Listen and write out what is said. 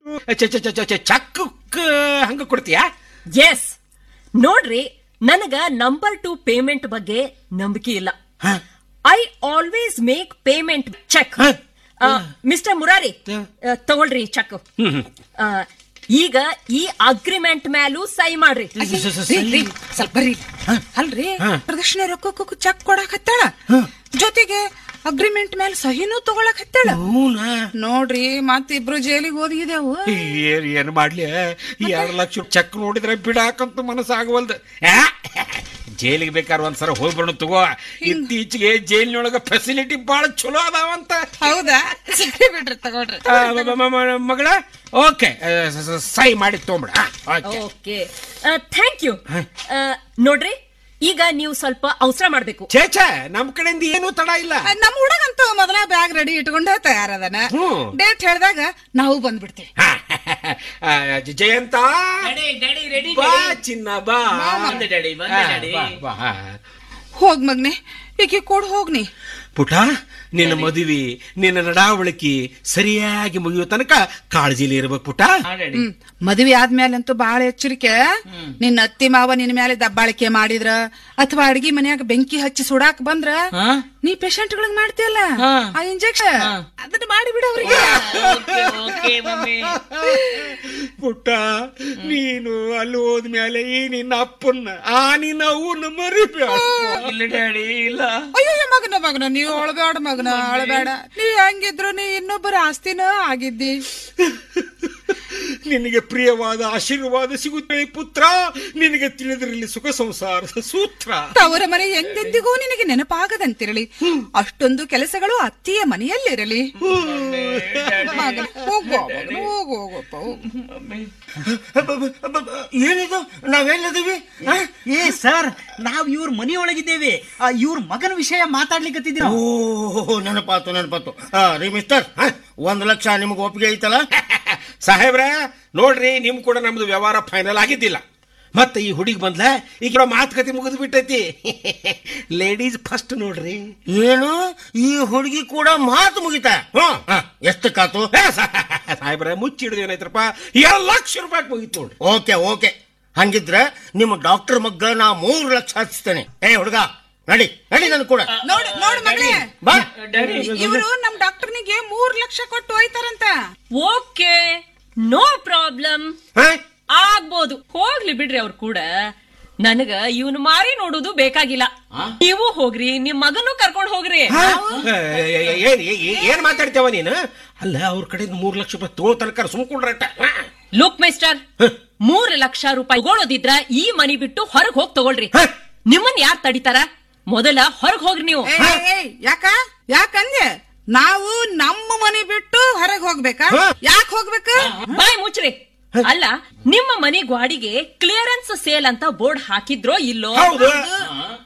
Check ಹಂಗ ಕೊಡ್ತೀಯಾ S ನೋಡ್ರಿ ನನಗ ನಂಬರ್ ಟು ಪೇಮೆಂಟ್ ಬಗ್ಗೆ ನಂಬಿಕೆ ಇಲ್ಲ ಹ? I always make payment cheque ಹ? ಮಿಸ್ಟರ್ ಮುರಾರಿ ಹ. ಆ, ತಗೊಳ್ರಿ ಚೆಕ್ ಹ್ಮ್. ಈಗ ಈ ಅಗ್ರಿಮೆಂಟ್ ಮ್ಯಾಲೂ ಸೈ ಮಾಡ್ರಿ ಸ- ಸ- ಸ- ರೀ, ರೀ, ಸ್ವಲ್ಪ ಬರ್ರಿ ಅಲ್ರಿ ಹಾ. ಪ್ರದಕ್ಷಿಣೆ ರೊಕ್ಕಕ್ಕೂ ಚೆಕ್ ಕೊಡಕ್ ಹತ್ತಾಳ ಜೊತೆಗೆ ಅಗ್ರಿಮೆಂಟ್ ಮೇಲೆ ಸಹಿನೂ ತಗೊಳಕ್ ಹತ್ತಾಳ ಹೂನಾ? ನೋಡ್ರಿ ಮತ್ತಿಬ್ರು ಜೈಲಿಗೆ ಓದಿದೆವು ಏನ್ ಏನ್ ಮಾಡ್ಲಿ ಎರಡು ಲಕ್ಷ ಚೆಕ್ ನೋಡಿದ್ರೆ ಬಿಡಾಕಂತ ಮನಸ್ಸಾಗವಲ್ದು ಆ? ಜೈಲಿಗೆ ಬೇಕಾದ್ರೆ ಒಂದ್ಸಲ ಹೋಗಿ ಬರೋಣ ತಗೋ ಇತ್ತೀಚೆಗೆ ಜೈಲಿನೊಳಗ ಫೆಸಿಲಿಟಿ ಬಹಳ ಚಲೋ ಅದಾವಂತ ಹೌದಾ ಸರಿ ಬಿಡ್ರಿ ತಗೊಳ್ರಿ ಆ, ಮ- ಮ- ಮ- ಮಗಳ ಓಕೆ ಸೈ ಮಾಡಿ ತೊಗೊಂಬಿಡ ಓಕೆ ಓಕೆ ಥ್ಯಾಂಕ್ ಯು ನೋಡ್ರಿ ಈಗ ನೀವು ಸ್ವಲ್ಪ ಅವಸರ ಮಾಡ್ಬೇಕು ಚೇಚ ನಮ್ ಕಡೆಯಿಂದ ಏನೂ ತಡ ಇಲ್ಲ ನಮ್ ಹುಡುಗಂತೂ ಮೊದಲ ಬ್ಯಾಗ್ ರೆಡಿ ಇಟ್ಕೊಂಡ ತಯಾರದನ ಹ್ಮ್. ಡೇಟ್ ಹೇಳಿದಾಗ ನಾವು ಬಂದ್ಬಿಡ್ತೇವೆ ಹಾ, ಆ, ಜ- ಜಯಂತ ಡ್ಯಾಡಿ ಡ್ಯಾಡಿ ರೆಡಿ ಬಾ ಚಿನ್ನ ಬಾ ಬಂದೆ ಡ್ಯಾಡಿ ಬಂದೆ ಆ, ಡ್ಯಾಡಿ ಬಾ, ಬಾ, ಹಾ. ಹೋಗ್ ಮಗ್ನೆ ಈಕೆ ಕೊಡ್ ಹೋಗ್ನಿ ಪುಟ ನಿನ್ನ ಮದುವೆ ನಿನ್ನ ನಡಾವಳಿಕೆ ಸರಿಯಾಗಿ ಮುಗಿಯೋ ತನಕ ಕಾಳಜಿಲಿ ಇರ್ಬೇಕು ಪುಟ ಹಾ ಡ್ಯಾಡಿ ಹ್ಮ್ ಮದುವೆ ಆದ್ಮೇಲಂತೂ ಬಾಳ ಎಚ್ಚರಿಕೆ ನಿನ್ನ ಅತ್ತಿ ಮಾವ ನಿನ್ ಮೇಲೆ ದಬ್ಬಾಳಿಕೆ ಮಾಡಿದ್ರ ಅಥವಾ ಅಡ್ಗಿ ಮನ್ಯಾಗ ಬೆಂಕಿ ಹಚ್ಚಿ ಸುಡಾಕ್ ಬಂದ್ರ ಹಾ? ನೀ ಪೇಷಂಟ್ ಗಳಿಗೆ ಮಾಡ್ತೀಯಲ್ಲ ಹಾ. ಆ ಇಂಜೆಕ್ಷನ್ ಅದನ್ನ ಮಾಡಿಬಿಡ ಅವ್ರಿಗೆ ಓಕೆ ಓಕೆ ಮಮ್ಮಿ ಪುಟ್ಟ ನೀನು ಅಲ್ಲಿ ಹೋದ್ಮೇಲೆ ಈ ನಿನ್ನ ಅಪ್ಪನ್ನ ಆ ನಿನ್ನ ಅವನ್ನ ಮರಿಬೇಡ ಇಲ್ಲ ಡ್ಯಾಡಿ ಇಲ್ಲ ಅಯ್ಯೋ ಮಗನ ಮಗನ ನೀವು ಅಳಬೇಡ ಮಗನ ಅಳಬೇಡ ನೀ ಹೆಂಗಿದ್ರು ನೀ ಇನ್ನೊಬ್ಬರ ಆಸ್ತಿನ ಆಗಿದ್ದಿ ನಿನಗೆ ಪ್ರಿಯವಾದ ಆಶೀರ್ವಾದ ಸಿಗುತ್ತೆ ಪುತ್ರ ನಿನಗೆ ತಿಳಿದಿರಲಿ ಸುಖ ಸಂಸಾರದ ಸೂತ್ರ ತವರ ಮನೆ ಎಂದೆಂದಿಗೂ ನಿನಗೆ ನೆನಪಾಗದಂತಿರಲಿ ಅಷ್ಟೊಂದು ಕೆಲಸಗಳು ಅತ್ತಿಯ ಮನೆಯಲ್ಲಿರಲಿ ಮಗನ ಹೋಗು ಮಗನ, ಹೋಗು ಹೋಗಪ್ಪ ಹೋಗು ಮಮ್ಮಿ ಏನಿದು ನಾವೆಲ್ಲಿದ್ದೀವಿ ಆ? ಏ ಸರ್ ನಾವ್ ಇವ್ರ ಮನೆಯೊಳಗಿದ್ದೇವೆ ಆ, ಇವ್ರ ಮಗನ ವಿಷಯ ಮಾತಾಡ್ಲಿಕ್ಕತ್ತಿದ್ದೀವಿ ನಾವು. ಓ ನೆನಪಾತು ನೆನಪಾತು ಆ, ರೀ ಮಿಸ್ಟರ್ ಆ, ಒಂದ್ ಲಕ್ಷ ನಿಮ್ಗೆ ಒಪ್ಪಿಗೆ ಐತಲ್ಲ ಸಾಹೇಬ್ರ ನೋಡ್ರಿ ನಿಮ್ ಕೂಡ ನಮ್ದು ವ್ಯವಹಾರ ಫೈನಲ್ ಆಗಿದ್ದಿಲ್ಲ ಮತ್ತೆ ಈ ಹುಡುಗಿ ಬಂದ್ಲ ಈಗ ಮಾತುಕತೆ ಮುಗಿದು ಬಿಟ್ಟೈತಿ ಲೇಡೀಸ್ ಫಸ್ಟ್ ನೋಡ್ರಿ ಏನು ಈ ಹುಡುಗಿ ಕೂಡ ಮಾತು ಮುಗಿತಾ ಹ್ಮ್. ಆ, ಎಷ್ಟು ಕಾತು ಏ, ಸಾ- ಸಾಹೇಬ್ರ ಮುಚ್ಚಿಡ್ದು ಏನಾಯ್ತರಪ್ಪ ಎರಡು ಲಕ್ಷ ರೂಪಾಯಿ ಮುಗಿತು ನೋಡ್ರಿ ಓಕೆ ಓಕೆ ಹಂಗಿದ್ರೆ ನಿಮ್ಮ ಡಾಕ್ಟರ್ ಮಗ್ಗ ನಾ ಮೂರು ಲಕ್ಷ ಹಚ್ತೇನೆ ಏ ಹುಡುಗ ನಡಿ ನಡಿ ನನ್ ಕೂಡ ನೋಡು ನೋಡು ಮಗನೇ ಬಾ ಡ್ಯಾಡಿ ಇವರು ನಮ್ ಡಾಕ್ಟರ್ನಿಗೆ ಮೂರ್ ಲಕ್ಷ ಕೊಟ್ಟು ಹೋಯ್ತಾರಂತ ಓಕೆ ನೋ ಪ್ರಾಬ್ಲಮ್ ಹಾ? ಆಗ್ಬೋದು ಹೋಗ್ಲಿ ಬಿಡ್ರಿ ಅವ್ರು ಕೂಡ ನನಗ ಇವನು ಮಾರಿ ನೋಡುದು ಬೇಕಾಗಿಲ್ಲ ನೀವು ಹೋಗ್ರಿ ನಿಮ್ ಮಗನೂ ಕರ್ಕೊಂಡ್ ಹೋಗ್ರಿ ಹಾ? ಏ, ಏ, ಏ, ಏನ್ ಏ- ಏ- ಏನ್ ಮಾತಾಡ್ತೇವ ನೀನು ಅಲ್ಲ ಅವ್ರ ಕಡೆಯಿಂದ ಮೂರ್ ಲಕ್ಷ ರೂಪಾಯಿ ತಗೋ ತನಕ ಸುಮ್ಕೊಂಡ್ರಟ ಲುಕ್ ಮಿಸ್ಟರ್ ಮೂರ್ ಲಕ್ಷ ರೂಪಾಯಿ ತಗೊಳ್ಳೋದಿದ್ರ ಈ ಮನಿ ಬಿಟ್ಟು ಹೊರಗ್ ಹೋಗ್ ತಗೊಳ್ರಿ ಹ? ನಿಮ್ಮನ್ ಯಾರ್ ತಡಿತಾರ ಮೊದಲ ಹೊರಗ್ ಹೋಗ್ರಿ ನೀವು ಏ, ಏ, ಏ, ಯಾಕ ಯಾಕಂದೆ ನಾವು ನಮ್ಮ ಮನೆ ಬಿಟ್ಟು ಹೊರಗೆ ಹೋಗ್ಬೇಕಾ ಹಾ. ಯಾಕೆ ಹೋಗ್ಬೇಕು ಬಾಯ್ ಮುಚ್ರಿ ಅಲ್ಲ ನಿಮ್ಮ ಮನಿ ಗ್ವಾಡಿಗೆ ಕ್ಲಿಯರೆನ್ಸ್ ಸೇಲ್ ಅಂತ ಬೋರ್ಡ್ ಹಾಕಿದ್ರೋ ಇಲ್ಲೋ ಹೌದು